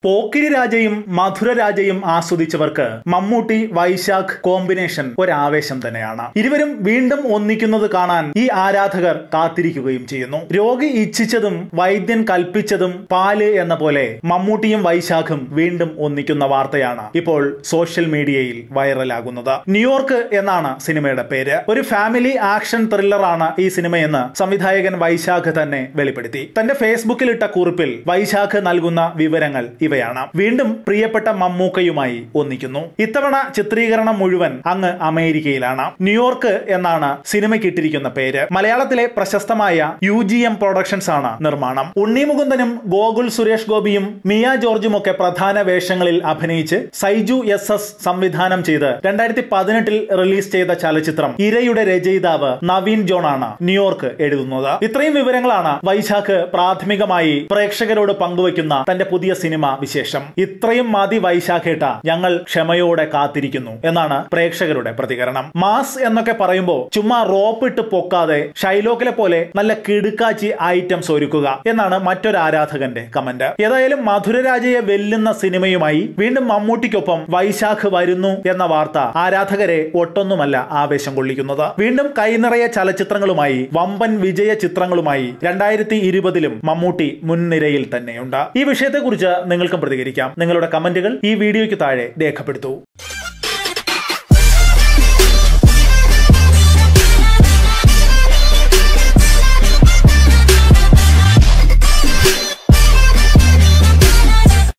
പോക്കിരി രാജയും മധുര രാജയും ആസ്വദിച്ചവർക്ക് മമ്മൂട്ടി വൈശാഖ് കോമ്പിനേഷൻ ഒരാവേശം തന്നെയാണ് ഇരുവരും വീണ്ടും ഒന്നിക്കുന്നത് കാണാൻ ഈ ആരാധകർ കാത്തിരിക്കുകയും ചെയ്യുന്നു രോഗി ഇച്ഛിച്ചതും വൈദ്യൻ കൽപ്പിച്ചതും പാല് എന്ന പോലെ മമ്മൂട്ടിയും വൈശാഖും വീണ്ടും ഒന്നിക്കുന്ന വാർത്തയാണ് ഇപ്പോൾ സോഷ്യൽ മീഡിയയിൽ വൈറലാകുന്നത് ന്യൂയോർക്ക് എന്നാണ് സിനിമയുടെ പേര് ഒരു ഫാമിലി ആക്ഷൻ ത്രില്ലറാണ് ഈ സിനിമയെന്ന് സംവിധായകൻ വൈശാഖ് തന്നെ വെളിപ്പെടുത്തി തന്റെ ഫേസ്ബുക്കിൽ ഇട്ട കുറിപ്പിൽ വൈശാഖ് നൽകുന്ന വിവരങ്ങൾ ഇവയാണ് വീണ്ടും പ്രിയപ്പെട്ട മമ്മൂക്കയുമായി ഒന്നിക്കുന്നു ഇത്തവണ ചിത്രീകരണം മുഴുവൻ അങ്ങ് അമേരിക്കയിലാണ് ന്യൂയോർക്ക് എന്നാണ് സിനിമയ്ക്ക് ഇട്ടിരിക്കുന്ന പേര് മലയാളത്തിലെ പ്രശസ്തമായ യു ജി എം പ്രൊഡക്ഷൻസ് ആണ് നിർമ്മാണം ഉണ്ണി മുകുന്ദനും ഗോകുൽ സുരേഷ് ഗോപിയും മിയ ജോർജും ഒക്കെ പ്രധാന വേഷങ്ങളിൽ അഭിനയിച്ച് സൈജു എസ് എസ് സംവിധാനം ചെയ്ത് രണ്ടായിരത്തി പതിനെട്ടിൽ റിലീസ് ചെയ്ത ചലച്ചിത്രം ഇരയുടെ രചയിതാവ് നവീൻ ജോൺ ആണ് ന്യൂയോർക്ക് എഴുതുന്നത് ഇത്രയും വിവരങ്ങളാണ് വൈശാഖ് പ്രാഥമികമായി പ്രേക്ഷകരോട് പങ്കുവയ്ക്കുന്ന തന്റെ പുതിയ സിനിമ വിശേഷം ഇത്രയും മതി വൈശാഖേട്ട ഞങ്ങൾ ക്ഷമയോടെ കാത്തിരിക്കുന്നു എന്നാണ് പ്രേക്ഷകരുടെ പ്രതികരണം മാസ് എന്നൊക്കെ പറയുമ്പോൾ ചുമ്മാ റോപ്പ് ഇട്ട് പൊക്കാതെ ഷൈലോക്കിലെ പോലെ നല്ല കിടുക്കാച്ചി ഐറ്റംസ് ഒരുക്കുക എന്നാണ് മറ്റൊരു ആരാധകന്റെ കമന്റ് ഏതായാലും മധുരരാജയെ വെല്ലുന്ന സിനിമയുമായി വീണ്ടും മമ്മൂട്ടിക്കൊപ്പം വൈശാഖ് വരുന്നു എന്ന വാർത്ത ആരാധകരെ ഒട്ടൊന്നുമല്ല ആവേശം കൊള്ളിക്കുന്നത് വീണ്ടും കൈനിറയ ചലച്ചിത്രങ്ങളുമായി വമ്പൻ വിജയ ചിത്രങ്ങളുമായി രണ്ടായിരത്തി ഇരുപതിലും മമ്മൂട്ടി മുൻനിരയിൽ തന്നെയുണ്ട് ഈ വിഷയത്തെക്കുറിച്ച് നിങ്ങൾക്കും പ്രതികരിക്കാം നിങ്ങളുടെ കമന്റുകൾ ഈ വീഡിയോയ്ക്ക് താഴെ രേഖപ്പെടുത്തൂ